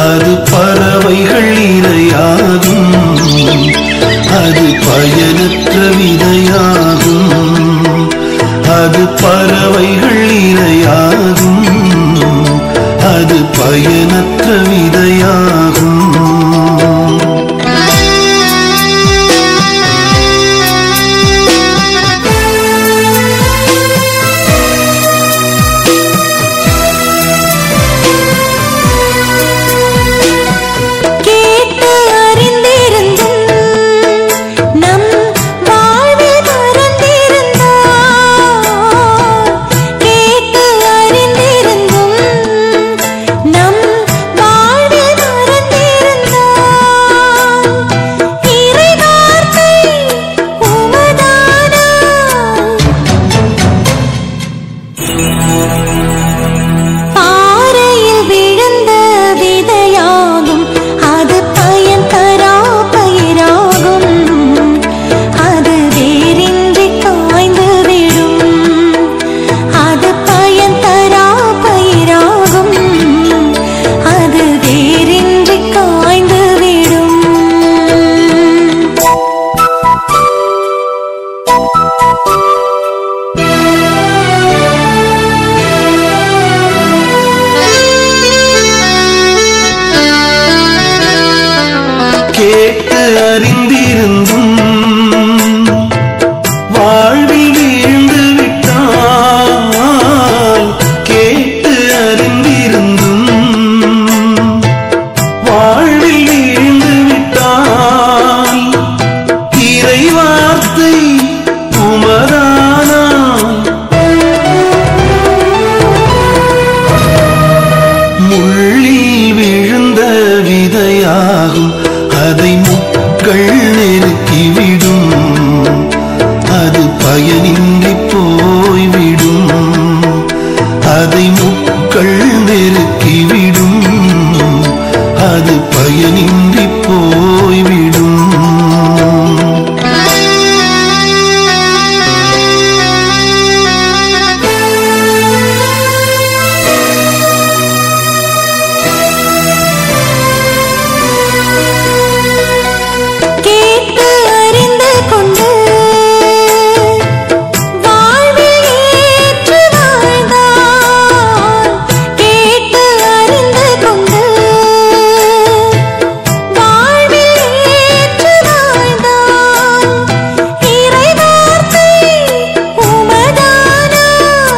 அது பறவைகள் இரையாகும் அது பயனற்ற விதையாகும் அது பறவைகள் இரையாகும் அது பயனற்ற விதையாகும் கேட்டு அறிந்திருந்தும் நம் வாழ்வில் மறந்திருந்தார் கேட்டு அறிந்திருந்தும் நம் வாழ்வில் மறந்திருந்தார் இறை வார்த்தை உமதானார் பாறையில் விழுந்த விதையாகும் அது பயன் தரா பயிராகும் அது வேரின்றி காய்ந்து விடும் அது பயன் தரா பயிராகும் அது வேரின்றி காய்ந்து விடும் கேட்டு அறிந்திருந்தும் வாழ்வில் வீழ்ந்து விட்டால் கேட்டு அறிந்திருந்தும் வாழ்வில் வீழ்ந்து விட்டால் இறை வார்த்தை உமதானால் முள்ளில் விழுந்த விதையாகும் அதை முட்கள் நெருக்கிவிடும் அது பயனின்றி போய்விடும் அதை முட்கள் நெருக்கிவிடும் அது பயனின்றி போய்விடும் கேட்டு அறிந்து கொண்டு வாழ்வில் ஏற்று வாழ்ந்தார் கேட்டு அறிந்து கொண்டு வாழ்வில் ஏற்று வாழ்ந்தார் இறை வார்த்தை உமதானார்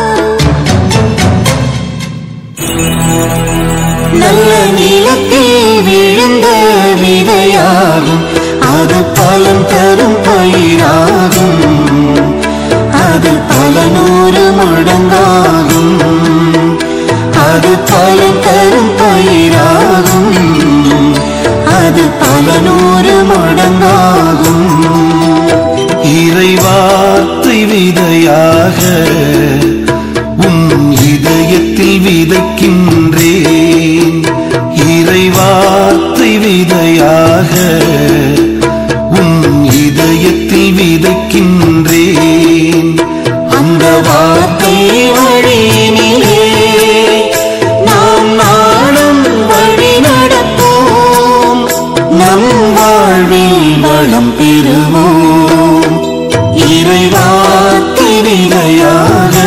நல்ல நிலத்தில் விழுந்த விதையாகும் அது பலன் தரும் பயிராகும் அது பல நூறு மடங்காகும் அது பலன் தரும் பயிராகும் அது பல நூறு மடங்காகும் இறை வார்த்தை விதையாக உன் இதயத்தில் விதைக்கின்றேன் இறை வார்த்தை விதையாக உன் இதயத்தில் விதைக்கின்றேன் அந்த வார்த்தை வழியினிலே நாம் நாளும் வழி நடப்போம் நம் வாழ்வில் வளம் பெறுவோம் இறைவாக்கு விதையாக